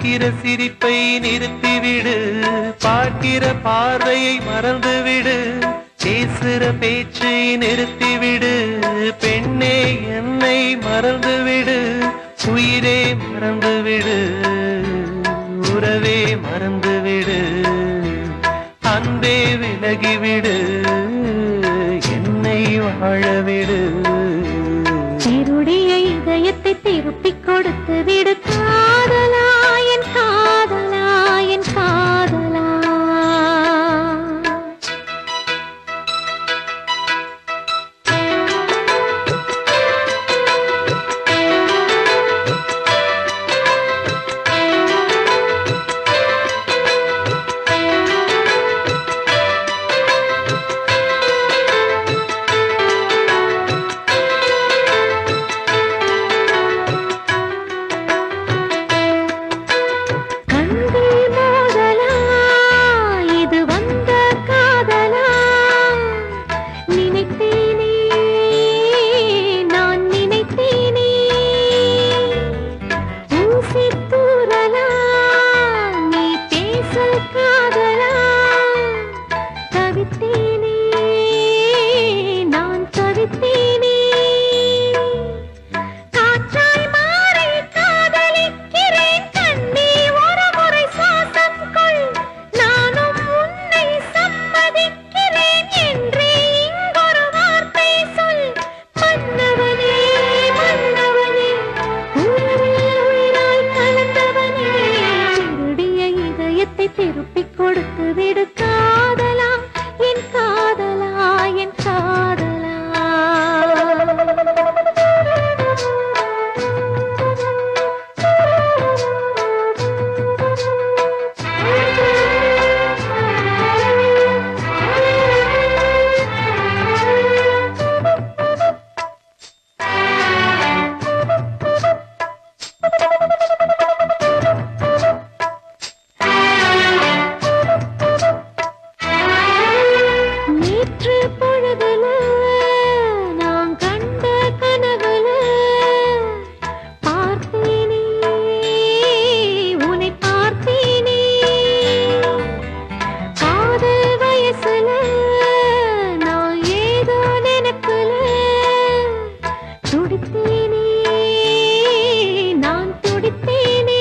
சிரிக்கிற சிரிப்பை நிறுத்திவிடு பார்க்கிற பார்வையை மறந்துவிடு பேசுற பேச்சை நிறுத்திவிடு பெண்ணே என்னை மறந்துவிடு உயிரே மறந்துவிடு உறவே மறந்துவிடு அன்பே விலகிவிடு என்னை வாழவிடு திருடிய இதயத்தை திருப்பிக் கொடுத்து விடு காதலா என் காதலா என் காதலா கண்கள் மோதலா இது வந்த காதலா நினைத்தேனே நான் நினைத்தேனே ஊசி தூரலா நீ பேச காதலா தவித்தேனே நான் தவித்தேனே காற்றாய் மாறி காதலிக்கிறேன் கண்ணே ஒரு முறை சுவாசம் கொள் நானும் உன்னை சம்மதிக்கிறேன் என்றே இங்கொரு வார்த்தை சொல் மன்னவனே மன்னவனே உயிரில் உயிராய் கலந்தவனே திருடிய இதயத்தை திருப்பிக் கொடுத்து விடு காதலா என் காதலா என் நேற்று பொழுதுல நான் கண்ட கனவுல பார்த்தேனே உன்னை பார்த்தேனே காதல் வயசுல நான் ஏதோ நினைப்புல துடித்தேனே நான் துடித்தேனே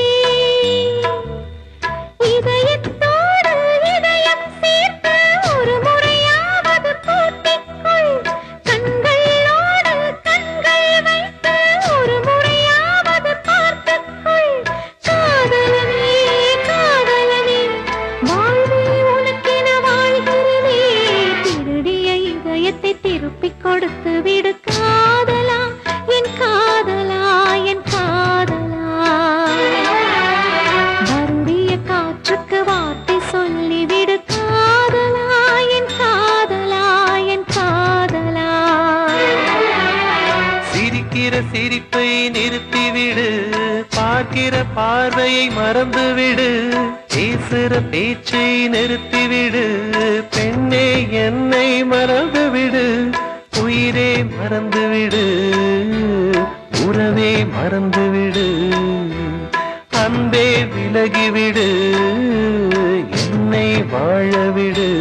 இதயத்தோடு இதயம் சேர்த்து ஒரு முறையாவது பூட்டிக்கொள் கண்களோடு கண்கள் வைத்து ஒரு முறையாவது பார்த்துக்கொள் காதலனே காதலனே வாழ்வே உனக்கென வாழ்கிறனே திருடிய இதயத்தை திருப்பிக் கொடுத்து விடு காதலா என் காதலா என் காதலா வருடிய காற்றுக்கு வார்த்தை சொல்லிவிடு காதலா என் காதலா என் காதலா சிரிக்கிற சிரிப்பை நிறுத்திவிடு பார்க்கிற பார்வையை மறந்துவிடு பேசுற பேச்சை நிறுத்திவிடு பெண்ணே என்னை மறந்துவிடு உயிரே மறந்துவிடு உறவே மறந்துவிடு அன்பே விலகிவிடு என்னை வாழவிடு